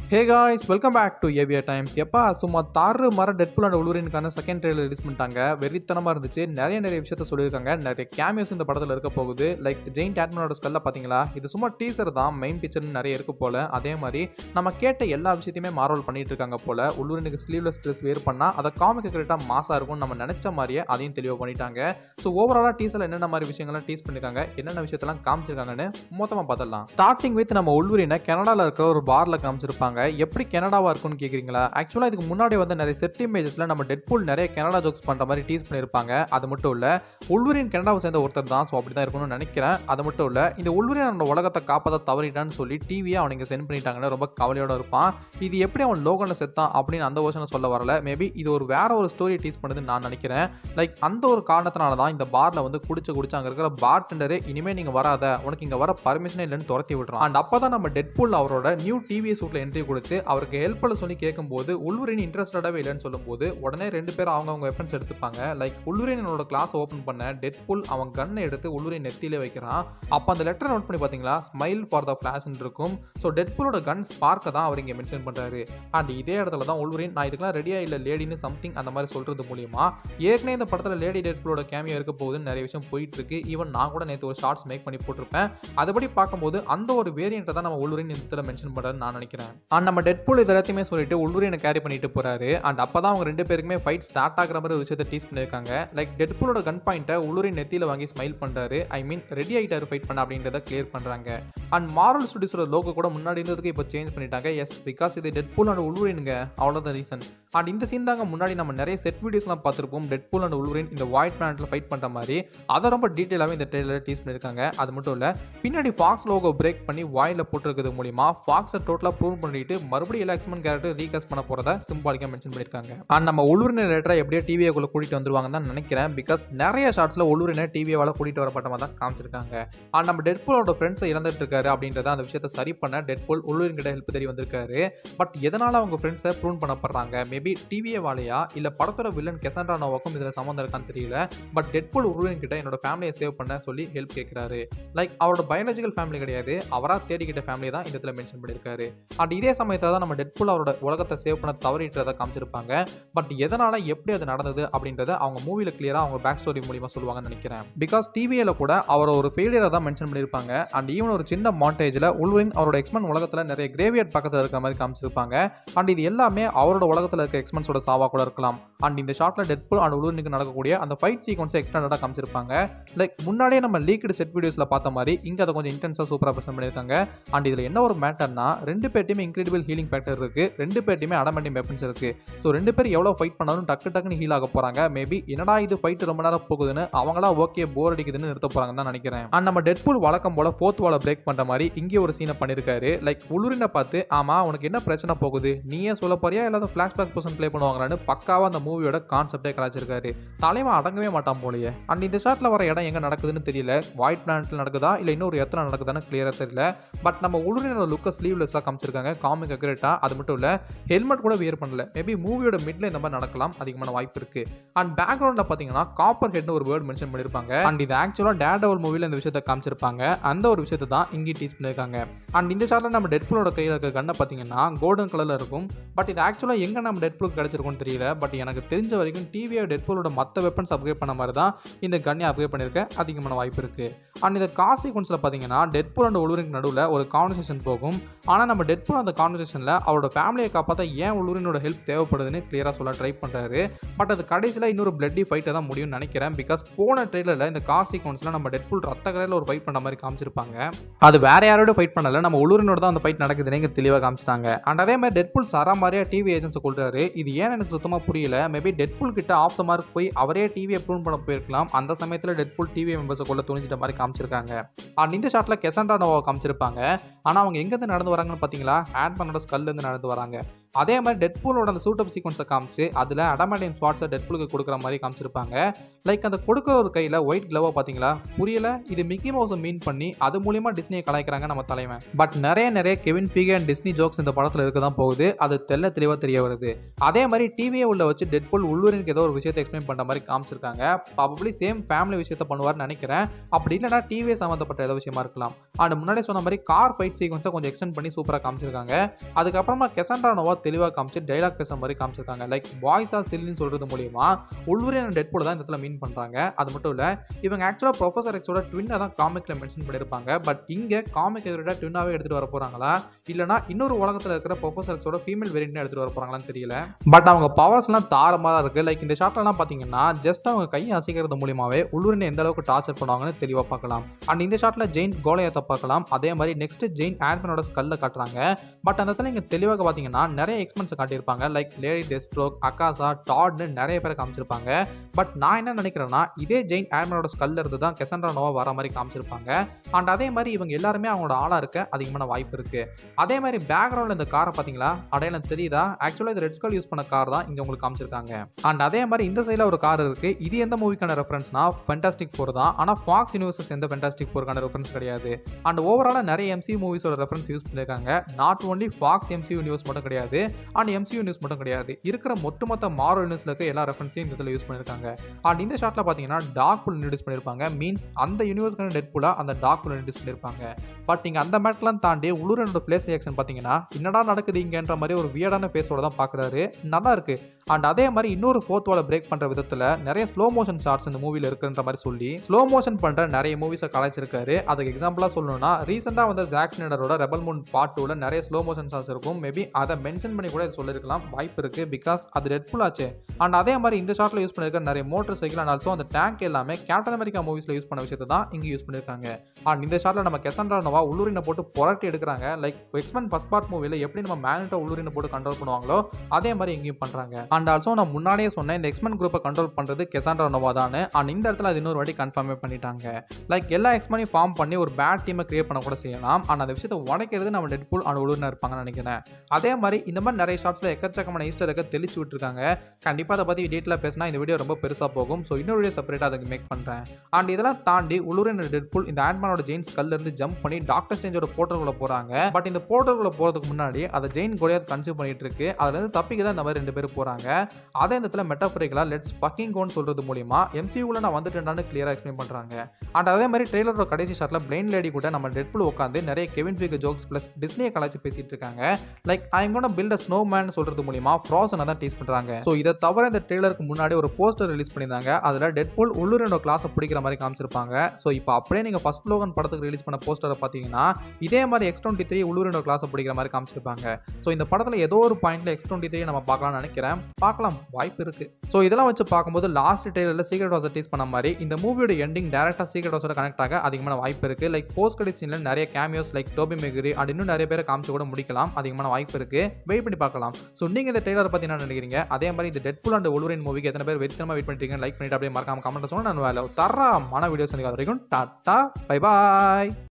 hey guys welcome back to ஏவியா times எப்பா சும்மா தாறு மர டெட்புல் அண்ட் உளுரினுக்கான செகண்ட் ட்ரெயிலர் ரிலீஸ் பண்ணிட்டாங்க வெறித்தனமாக இருந்துச்சு நிறைய நிறைய விஷயத்த சொல்லியிருக்காங்க நிறைய கேமியோஸ் இந்த படத்தில் இருக்க போகுது லைக் ஜெயின் டேட்மனோட ஸ்கல்ல பார்த்தீங்களா இது சும்மா டீசர் தான் மெயின் பிக்சர்னு நிறைய இருக்கு போல அதே மாதிரி நம்ம கேட்ட எல்லா விஷயத்தையுமே மார்வல் பண்ணிட்டு இருக்காங்க போல உள்ளூரினுக்கு ஸ்லீவ்லெஸ் ட்ரெஸ் வேர் பண்ணால் அதை காமிக்க கரெக்டாக மாசாக இருக்கும் நம்ம நினச்ச மாதிரியே அதையும் தெளிவாக பண்ணிட்டாங்க ஸோ ஓவராலாக டீசரில் என்னென்ன மாதிரி விஷயங்கள்லாம் டீஸ் பண்ணிருக்காங்க என்னென்ன விஷயத்தெல்லாம் காமிச்சிருக்காங்கன்னு மொத்தமாக பார்த்துடலாம் ஸ்டார்டிங் வித் நம்ம உள்வரினை கனடாவில் இருக்க ஒரு பாரில் காமிச்சிருப்பாங்க எப்படி கனடாவாக இருக்கும்னு கேட்குறீங்களா ஆக்சுவலாக இதுக்கு முன்னாடி வந்து நிறைய செட் இமேஜஸில் நம்ம டெட்பூல் நிறைய கனடா ஜோக்ஸ் பண்ணுற மாதிரி டீஸ் பண்ணியிருப்பாங்க அது மட்டும் இல்லை உள்வரின் கனடாவை சேர்ந்த ஒருத்தர் தான் ஸோ அப்படி தான் இருக்கணும்னு நினைக்கிறேன் அது மட்டும் இல்லை இந்த உள்வரின் அவனோட உலகத்தை காப்பாற்ற தவறிட்டான்னு சொல்லி டிவியை அவனுக்கு சென்ட் பண்ணிட்டாங்கன்னு ரொம்ப கவலையோட இருப்பான் இது எப்படி அவன் லோகனில் செத்தான் அப்படின்னு அந்த வருஷன் சொல்ல வரல மேபி இது ஒரு வேற ஒரு ஸ்டோரி டீஸ் பண்ணுதுன்னு நான் நினைக்கிறேன் லைக் அந்த ஒரு காரணத்தினால தான் இந்த பார்ல வந்து குடிச்சு குடிச்சு அங்கே இருக்கிற பார் டெண்டரே இனிமே நீங்க வராத உனக்கு இங்க வர பர்மிஷனே இல்லைன்னு துரத்தி விடுறான் அண்ட் அப்போ தான் நம்ம டெட்புல் அவரோட நியூ டிவி சூட்ல என்ட்ரி கொடுத்து அவருக்கு ஹெல்ப் பண்ண சொல்லி கேட்கும்போது உள்வரின் இன்ட்ரெஸ்டடாகவே இல்லைன்னு சொல்லும்போது உடனே ரெண்டு பேரும் அவங்கவுங்க வெப்பன்ஸ் எடுத்துப்பாங்க லைக் உள்வரினோட கிளாஸ் ஓப்பன் பண்ண டெட்புல் அவன் கன்னை எடுத்து உள்வரின் நெத்தியிலே வைக்கிறான் அப்போ அந்த லெட்டர் நோட் பண்ணி பார்த்தீங்களா ஸ்மைல் ஃபார் த ஃபிளாஷ்னு இருக்கும் ஸோ டெட்புலோட கன் ஸ்பார்க்கை தான் அவர் இங்கே மென்ஷன் பண்ணுறாரு அண்ட் இதே இடத்துல தான் உள்வரின் நான் இதுக்கெல்லாம் ரெடியாக இல்லை லேடின்னு சம்திங் அந்த மாதிரி சொல்கிறது மூலியமா ஏற்கனவே இந்த படத்தில் லேடி டெட்புலோட கேமியோ இருக்க போகுதுன்னு நிறைய விஷயம் போயிட்டு இருக்கு ஈவன் நான் கூட நேற்று ஒரு ஷார்ட்ஸ் மேக் பண்ணி போட்டிருப்பேன் அதுபடி பார்க்கும்போது அந்த ஒரு வேரியண்ட்டை தான் நம்ம உள்வரின் இந்த இடத்துல மென்ஷன் பண்ணுறேன்னு நான் நினைக்கிறேன் அண்ட் நம்ம டெட்புல் இது எல்லாத்தையுமே சொல்லிட்டு உள்வரினை கேரி பண்ணிட்டு போறாரு அண்ட் அப்போ தான் அவங்க ரெண்டு பேருக்குமே ஃபைட் ஸ்டார்ட் ஆகிற மாதிரி ஒரு விஷயத்தை டீஸ் பண்ணியிருக்காங்க லைக் டெட்புலோட கன் பாயிண்ட்டை உள்வரின் நெத்தியில் வாங்கி ஸ்மைல் பண்ணுறாரு ஐ மீன் ரெடி ஆகிட்டாரு ஃபைட் பண்ண அப்படின்றத கிளியர் பண்ணுறாங்க அண்ட் மாரல் ஸ்டுடியோஸோட லோகோ கூட முன்னாடி இருந்ததுக்கு இப்போ சேஞ்ச் பண்ணிட்டாங்க எஸ் பிகாஸ் இது டெட்பூல் அண்ட் உள்வரினுங்க அவ்வளோதான் ரீசன் அண்ட் இந்த சீன் தாங்க முன்னாடி நம்ம நிறைய செட் வீடியோஸ்லாம் பார்த்துருப்போம் டெட்பூல் அண்ட் உள்வரின் இந்த ஒயிட் பிளானட்டில் ஃபைட் பண்ணுற மாதிரி அதை ரொம்ப டீட்டெயிலாகவே இந்த ட்ரெயிலர் டீஸ் பண்ணியிருக்காங்க அது மட்டும் இல்லை பின்னாடி ஃபாக்ஸ் லோகோ பிரேக் பண்ணி வாயில் போட்டிருக்கிறது மூலிமா ஃபாக்ஸை டோட்டலாக ப்ரூவ் பண்ணிட்டு மறுபடியும் எல்லா எக்ஸ்மன் கேரக்டர் ரீகாஸ்ட் பண்ண போகிறத சிம்பாலிக்காக மென்ஷன் பண்ணியிருக்காங்க அண்ட் நம்ம உள்வரின் ரிலேட்டராக எப்படியோ டிவியை கூட்டிட்டு வந்துருவாங்க தான் நினைக்கிறேன் பிகாஸ் நிறைய ஷார்ட்ஸில் உள்வரினை டிவியால் கூட்டிட்டு வரப்பட்ட மாதிரி தான் காமிச்சிருக்காங்க அண்ட் நம்ம டெட்பூலோட ஃப்ரெண்ட்ஸை இறந்துட்டு இருக்காரு அப்படின்றத அந்த விஷயத்தை சரி பண்ண டெட்பூல் உள்வரின் கிட்ட ஹெல்ப் தெரிய வந்திருக்காரு பட் எதனால் அவங்க ஃப்ரெண்ட்ஸை ப்ரூவ் பண்ணப்படுறாங்க மேபி டிவியே வாழையா இல்லை படத்தோட வில்லன் கெசன்ட்ரா நோவாக்கும் இதில் சம்மந்தம் இருக்கான்னு தெரியல பட் டெட்பூல் உள்வரின் கிட்ட என்னோட ஃபேமிலியை சேவ் பண்ண சொல்லி ஹெல்ப் கேட்குறாரு லைக் அவரோட பயாலஜிக்கல் ஃபேமிலி கிடையாது அவராக தேடிக்கிட்ட ஃபேமிலி தான் இந்த இடத்துல மென்ஷன் பண்ணியிருக்காரு அண்ட் இதே சமயத்தில் தான் நம்ம டெட்பூல் அவரோட உலகத்தை சேவ் பண்ண தவறிட்டதை காமிச்சிருப்பாங்க பட் எதனால் எப்படி அது நடந்தது அப்படின்றத அவங்க மூவியில் கிளியராக அவங்க பேக் ஸ்டோரி மூலியமாக சொல்லுவாங்கன்னு நினைக்கிறேன் பிகாஸ் டிவியில் கூட அவர் ஒரு ஃபெயிலியரை தான் மென்ஷன் பண்ணியிருப்பாங்க அண்ட் ஈவன் ஒரு சின்ன மாண்டேஜில் உள்வரின் அவரோட எக்ஸ்மன் உலகத்தில் நிறைய கிரேவியட் பக்கத்தில் இருக்க மாதிரி காமிச்சிருப்பாங்க அண்ட் இது எல்லாமே அவரோட உலகத்தில் இருக்க எக்ஸ்மன்ஸோட சாவாக கூட இருக்கலாம் அண்ட் இந்த ஷார்ட்டில் டெட்புல் அண்ட் உள்வரினுக்கு நடக்கக்கூடிய அந்த ஃபைட் சீக்வன்ஸை எக்ஸ்டெண்டடாக காமிச்சிருப்பாங்க லைக் முன்னாடியே நம்ம லீக்டு செட் வீடியோஸில் பார்த்த மாதிரி இங்கே அதை கொஞ்சம் இன்டென்ஸாக சூப்பராக ப்ரெசென்ட் பண்ணியிருக்காங்க அண்ட் இதில் என்ன ஒரு மேட்டர்னா ரெண்டு பேர்ட்டையுமே இன்க்ரெடிபிள் ஹீலிங் ஃபேக்டர் இருக்குது ரெண்டு பேர்ட்டையுமே அடமெண்டிங் வெப்பன்ஸ் இருக்குது ஸோ ரெண்டு பேர் எவ்வளோ ஃபைட் பண்ணாலும் டக்கு டக்குன்னு ஹீல் ஆக போகிறாங்க மேபி என்னடா இது ஃபைட் ரொம்ப நேரம் போகுதுன்னு அவங்களா ஓகே போர் அடிக்குதுன்னு நிறுத்த போகிறாங்கன்னு தான் நினைக்கிறேன் அண்ட் நம்ம டெட்புல் வழக்கம் போல் ஃபோர்த் வாலை பிரேக் பண்ணுற மாதிரி இங்கே ஒரு சீனை பண்ணியிருக்காரு லைக் உளுரினை பார்த்து ஆமாம் உனக்கு என்ன பிரச்சனை போகுது நீயே சொல்ல போறியா இல்லாத ஃப்ளாஷ்பேக் பர்சன் ப்ளே பண்ணுவாங்களான்னு பக்காவாக அந்த மூவியோட கான்செப்டே கலாச்சிருக்காரு தலைவன் அடங்கவே மாட்டான் போலயே அண்ட் இந்த ஷாட்டில் வர இடம் எங்கே நடக்குதுன்னு தெரியல ஒயிட் பிளானட்டில் நடக்குதா இல்லை இன்னொரு எத்தனை நடக்குதான்னு கிளியராக தெரியல பட் நம்ம உளுரினோட லுக்கை ஸ்லீவ்லெஸ்ஸாக காமிச்சிருக்காங்க காமிக் அக்ரேட்டாக அது மட்டும் இல்லை ஹெல்மெட் கூட வியர் பண்ணல மேபி மூவியோட மிட்ல இந்த மாதிரி நடக்கலாம் அதிகமான வாய்ப்பு இருக்கு அண்ட் பேக்ரவுண்டில் பார்த்தீங்கன்னா காப்பர் ஹெட்னு ஒரு வேர்ட் மென்ஷன் பண்ணியிருப்பாங்க அண்ட் இது ஆக்சுவலாக டேட் டவல் மூவியில் இந்த விஷயத்தை காமிச்சிருப்பாங்க அந்த ஒரு விஷயத்தை தான் இங்கே டீச் பண்ணியிருக்காங்க அண்ட் இந்த ஷாட்டில் நம்ம டெட்புலோட கையில் இருக்க கண்ணை பார்த்தீங்கன்னா கோல்டன் கலரில் இருக்கும் பட் இது ஆக்சுவலாக எங்கே நம்ம டெட்புலுக்கு கிடைச்சிருக்கும்னு தெரியல பட் எனக்கு தெரிஞ்ச வரைக்கும் டிவியை டெட்புலோட மற்ற வெப்பன்ஸ் அப்கிரேட் பண்ண மாதிரி தான் இந்த கன்னை அப்கிரேட் பண்ணியிருக்க அதிகமான வாய்ப்பு இருக்குது அண்ட் இந்த கார் சீக்வன்ஸில் பார்த்தீங்கன்னா டெட்புல் அண்ட் உளுரின் நடுவில் ஒரு கான்வர்சேஷன் போகும் ஆனால் நம்ம டெட்புல் அந்த கான்வர்சேஷனில் அவரோட ஃபேமிலியை காப்பாற்ற ஏன் உளுரினோட ஹெல்ப் தேவைப்படுதுன்னு கிளியராக சொல்ல ட்ரை பண்ணுறாரு பட் அது கடைசியில் இன்னொரு பிளட்டி ஃபைட்டை தான் முடியும்னு நினைக்கிறேன் பிகாஸ் போன ட்ரெயிலரில் இந்த கார் சீக்வன்ஸில் நம்ம டெட்புல் ரத்த கரையில் ஒரு ஃபைட் பண்ண மாதிரி காமிச்சிருப்பாங்க அது வேற யாரோட ஃபைட் பண்ணல நம்ம உளுரினோட தான் அந்த ஃபைட் நடக்குதுன்னு இங்கே தெளிவாக காமிச்சிட்டாங்க அண்ட் அதே மாதிரி டெட்புல் சரா மாதிரியா டிவி ஏஜென்ட்ஸை கொள்றாரு இது ஏன் எனக்கு சுத்தமாக புரியல மேபி டெட்புல் கிட்ட ஆஃப் த மார்க் போய் அவரே டிவியை ப்ரூவ் பண்ண போயிருக்கலாம் அந்த சமயத்தில் டெட்புல் டிவி மெம்பர்ஸை கொள்ள துணிஞ்சிட்ட மாதிரி காமிச்சிருக்காங்க அண்ட் இந்த ஷாட்டில் கெசண்டா நோவா காமிச்சிருப்பாங்க ஆனால் அவங்க எங்கேருந்து நடந்து வராங்கன்னு பார்த்தீங்களா ஆட் பண்ணோட ஸ்கல்லேருந்து நடந்து வராங்க அதே மாதிரி டெட்பூலோட அந்த சூட்டப் சீக்வன்ஸை காமிச்சு அதில் அடமாடியம் ஸ்வாட்ஸை டெட்பூலுக்கு கொடுக்குற மாதிரி காமிச்சிருப்பாங்க லைக் அந்த கொடுக்குற ஒரு கையில் ஒயிட் க்ளவை பார்த்தீங்களா புரியல இது மிக்கி மவுஸை மீன் பண்ணி அது மூலியமா டிஸ்னியை கலாய்க்கிறாங்க நம்ம தலைவன் பட் நிறைய நிறைய Kevin Feige and Disney jokes இந்த படத்தில் இருக்க தான் போகுது அது தெல்ல தெளிவாக தெரிய வருது அதே மாதிரி டிவியை உள்ள வச்சு டெட்புல் உள்ளூரினுக்கு ஏதோ ஒரு விஷயத்தை எக்ஸ்பிளைன் பண்ணுற மாதிரி காமிச்சிருக்காங்க ப்ராபப்ளி சேம் ஃபேமிலி விஷயத்த பண்ணுவார்னு நினைக்கிறேன் அப்படி இல்லைனா டிவியை சம்மந்தப்பட்ட ஏதோ விஷயமா இருக்கலாம் அண்ட் முன்னாடி சொன்ன மாதிரி கார் ஃபைட் சீக்வன்ஸை கொஞ்சம் எக்ஸ்டெண்ட் பண்ணி சூப்பராக காமிச்சிருக்காங்க அதுக்கப்புறமா கெசன்ட்ரா நோவா தெளிவாக காமிச்சு டைலாக் பேசுற மாதிரி காமிச்சிருக்காங்க லைக் பாய்ஸ் ஆர் சில்லின்னு சொல்றது மூலியமா உள்ளூரின் டெட்புல் தான் இந்த இடத்துல மீன் பண்ணுறாங்க அது மட்டும் இல்லை இவங்க ஆக்சுவலாக ப்ரொஃபசர் எக்ஸோட ட்வின்னை தான் காமிக்கில் மென்ஷன் பண்ணியிருப்பாங்க பட் இங்கே காமிக் எதிரோட ட்வின்னாகவே எடுத்துகிட்டு வர போகிறாங்களா இல்லைனா இன்னொரு உலகத்தில் இருக்கிற ப்ரொஃபசர் எக்ஸோட ஃபீமேல் வேரியன்ட் எடுத்துகிட்டு வர போகிறாங்களான்னு தெரியல பட் அவங்க பவர்ஸ்லாம் தாரமாக தான் இருக்குது லைக் இந்த ஷாட்லலாம் பார்த்தீங்கன்னா ஜஸ்ட் அவங்க கையை அசைக்கிறது மூலியமாவே உள்ளூரினை எந்த அளவுக்கு டார்ச்சர் பண்ணுவாங்கன்னு தெளிவாக பார்க்கலாம் அண்ட் இந்த ஷாட்டில் ஜெயின் கோலையத்தை பார்க்கலாம் அதே மாதிரி நெக்ஸ்ட் ஜெயின் ஆண்ட்மனோட ஸ்கல்ல காட்டுறாங்க பட் அந்த இடத்துல இங்கே தெளிவாக பார்த்தீங்கன்னா நிறைய எக்ஸ்பென்ஸை காட்டியிருப்பாங்க லைக் லேடி டெஸ்ட்ரோக் அகாசா டாட்னு நிறைய பேரை காமிச்சிருப்பாங்க பட் நான் என்ன நினைக்கிறேன்னா இதே ஜெயின் ஆண்ட்மனோட ஸ்கல்ல இருந்து தான் கெசன்ட்ரா நோவா வர மாதிரி காமிச்சிருப்பாங்க அண்ட் அதே மாதிரி இவங்க எல்லாருமே அவங்களோட ஆளாக இருக்க அதிகமான வாய்ப்பு இருக்கு அதே மாதிரி பேக்ரவுண்டில் இந்த காரை பார்த்தீங்களா அடையாளம் தெரியுதா ஆக்சுவலாக இது ரெட் ஸ்கல் யூஸ் பண்ண கார் தான் இங்கே உங்களுக்கு காமிச்சிருக்காங்க அண்ட் அதே மாதிரி இந்த சைடில் ஒரு கார் இருக்கு இது எந்த மூவிக்கான ரெஃபரன்ஸ்னா ஃபென்டாஸ்டிக் ஃபோர் தான் ஆனால் ஃபாக்ஸ் யூனிவர்சஸ் எந்த ஃபென்டாஸ்டிக் ஃபோருக்கான ரெஃபரன்ஸ் கிடையாது அண்ட் ஓவராலாக நிறைய எம்சி மூவிஸோட ரெஃபரன்ஸ் யூஸ் பண்ணியிருக்காங்க not only Fox MC universe மட்டும் கிடையாது அண்ட் எம்சி யூனிவர்ஸ் மட்டும் கிடையாது இருக்கிற ஒட்டுமொத்த மாரோ யூனிவர்ஸில் இருக்க எல்லா ரெஃபரன்ஸையும் இந்த இதில் யூஸ் பண்ணியிருக்காங்க அண்ட் இந்த ஷாட்டில் பார்த்தீங்கன்னா டாக் புல் இன்ட்ரடியூஸ் பண்ணியிருப்பாங்க மீன்ஸ் அந்த யூனிவர்ஸ்க்கான டெட் புல்லாக அந்த டாக் புல் இன்ட்ரடியூஸ் பண்ணியிருப்பாங்க பட் இங்கே அந்த மேட்லாம் தாண்டி உள்ளூரோட ஃபிளேஸ் ரியாக்ஷன் பார்த்தீங்கன்னா என்னடா நடக்குது இங்கன்ற மாதிரி ஒரு வியர்டான ஃபேஸோட தான் பார்க்குறாரு நல்லா இருக்கு அண்ட் அதே மாதிரி இன்னொரு ஃபோர்த் வாலை பிரேக் பண்ணுற விதத்தில் நிறைய ஸ்லோ மோஷன் ஷார்ட்ஸ் இந்த மூவியில் இருக்குன்ற மாதிரி சொல்லி ஸ்லோ மோஷன் பண்ணுற நிறைய மூவிஸை கலாய்ச்சிருக்காரு அதுக்கு எக்ஸாம்பிளாக சொல்லணும்னா ரீசெண்டாக வந்த ஜாக் ஸ்னைடரோட ரெபல் மூன் பார்ட் டூவில் நிறைய ஸ்லோ மோஷன் ஷார்ட்ஸ் இருக்கும் மேபி அதை மென்ஷன் பண்ணி கூட இது சொல்லியிருக்கலாம் வாய்ப்பு இருக்கு பிகாஸ் அது ரெட்ஃபுல் ஆச்சு அண்ட் அதே மாதிரி இந்த ஷாட்டில் யூஸ் பண்ணியிருக்க நிறைய மோட்டர் சைக்கிள் அண்ட் ஆல்சோ அந்த டேங்க் எல்லாமே கேப்டன் அமெரிக்கா மூவிஸில் யூஸ் பண்ண விஷயத்தை தான் இங்கே யூஸ் பண்ணியிருக்காங்க அண்ட் இந்த ஷாட்டில் நம்ம கெசன்ட்ரா நோவா உள்ளூரினை போட்டு புரட்டி எடுக்கிறாங்க லைக் எக்ஸ்மென் ஃபஸ்ட் பார்ட் மூவியில் எப்படி நம்ம மேக்னெட்டோ உள்ளூரினை போட்டு கண்ட்ரோல் பண்ணுவாங்களோ அதே மாதிரி இங்கேயும் பண்ணுறாங்க அண்ட் ஆல்சோ நான் முன்னாடியே சொன்னேன் இந்த எக்ஸ்மென் குரூப்பை கண்ட்ரோல் பண்ணுறது கெசாண்ட்ரா நோவா தான் அண்ட் இந்த இடத்துல அது இன்னொரு வாட்டி கன்ஃபார்மே பண்ணிட்டாங்க லைக் எல்லா எக்ஸ்மனையும் ஃபார்ம் பண்ணி ஒரு பேட் டீமை கிரியேட் பண்ண கூட செய்யலாம் ஆனால் அந்த விஷயத்தை உடைக்கிறது நம்ம டெட்பூல் அண்ட் உள்ளூரில் இருப்பாங்கன்னு நினைக்கிறேன் அதே மாதிரி இந்த மாதிரி நிறைய ஷார்ட்ஸில் எக்கச்சக்கமான ஈஸ்டர் இருக்க தெளிச்சு விட்டுருக்காங்க கண்டிப்பாக அதை பற்றி டீட்டெயிலாக பேசினா இந்த வீடியோ ரொம்ப பெருசாக போகும் ஸோ இன்னொரு வீடியோ செப்பரேட்டாக அதுக்கு மேக் பண்ணுறேன் அண்ட் இதெல்லாம் தாண்டி உள்ளூரின் டெட்பூல் இந்த ஆண்ட்மேனோட ஜெயின்ஸ் கல்ல இருந்து ஜம்ப் பண்ணி டாக்டர் ஸ்டேஞ்சோட போர்ட்டருக்குள்ள போகிறாங்க பட் இந்த போர்ட்டருக்குள்ள போகிறதுக்கு முன்னாடி அதை ஜெயின் கோலியாத் கன்சியூம் பண்ணிட்டு இருக்கு அதுலேருந்து தப்பிக்க தான் இந்த மாதிரி ரெண்டு பேர் போகிறாங்க அதே இந்த இடத்துல மெட்டாஃபரிக்கலாக லெட்ஸ் ஃபக்கிங் கோன்னு சொல்கிறது மூலியமா எம்சியூவில் நான் வந்துட்டேன்னு கிளியராக எக்ஸ்பிளைன் பண்ணுறாங்க அண்ட் அதே மாதிரி ட்ரெய்லரோட கடைசி ஷாட்டில் பிளைன் லேடி கூட நம்ம டெட்புல் உட்காந்து நிறைய கெவின் ஃபிகர் ஜோக்ஸ் ப்ளஸ் டிஸ்னியை கலாச்சி பேசிட்டு இருக்காங்க like I'm gonna build a snowman சொல்கிறது மூலியமா ஃப்ராசனை தான் டீஸ் பண்ணுறாங்க ஸோ இதை தவிர இந்த ட்ரெய்லருக்கு முன்னாடி ஒரு போஸ்டர் ரிலீஸ் பண்ணியிருந்தாங்க அதில் டெட்புல் உள்ளூரினோட கிளாஸை பிடிக்கிற மாதிரி காமிச்சிருப்பாங்க ஸோ இப்போ அப்படியே நீங்கள் ஃபர்ஸ்ட் லோகன் படத்துக்கு ரிலீஸ் பண்ண போஸ்டரை பார்த்தீங்கன்னா இதே மாதிரி எக்ஸ் டுவெண்ட்டி த்ரீ உள்ளூரினோட கிளாஸை பிடிக்கிற மாதிரி காமிச்சிருப்பாங்க ஸோ இந்த படத்தில் ஏதோ ஒரு பாயிண்ட்ல எக்ஸ் டுவெண்ட்டி த்ரீ நம்ம பார்க்கலாம்னு நினைக்கிறேன் பார்க்கலாம் வாய்ப்பு இருக்கு ஸோ இதெல்லாம் வச்சு பார்க்கும்போது லாஸ்ட் டெய்லரில் சீக்ரெட் வாசர் டீஸ் பண்ண மாதிரி இந்த மூவியோட எண்டிங் டேரக்டாக சீக்ரெட் வாசோட கனெக்ட் ஆக அதிகமான வாய்ப்பு இருக்கு லைக் போஸ்ட் கிரெடிட் சீனில் நிறைய cameos like Tobey Maguire and இன்னும் நிறைய பேரை காமிச்சு கூட முடிக்கலாம் அதிகமான வாய்ப்பு இருக்கு வெயிட் பண்ணி பார்க்கலாம் ஸோ நீங்கள் இந்த டெய்லரை பற்றி என்ன நினைக்கிறீங்க அதே மாதிரி இந்த டெட்புல் அண்ட் ஒலுரின் மூவிக்கு எத்தனை பேர் வெயிட் வெயிட் பண்ணிட்டீங்க லைக் பண்ணிட்டு அப்படியே மறக்காம கமெண்ட் சொன்னா நான் வேலை தரமான வீடியோஸ் வந்து வரைக்கும் டாட்டா பை பாய்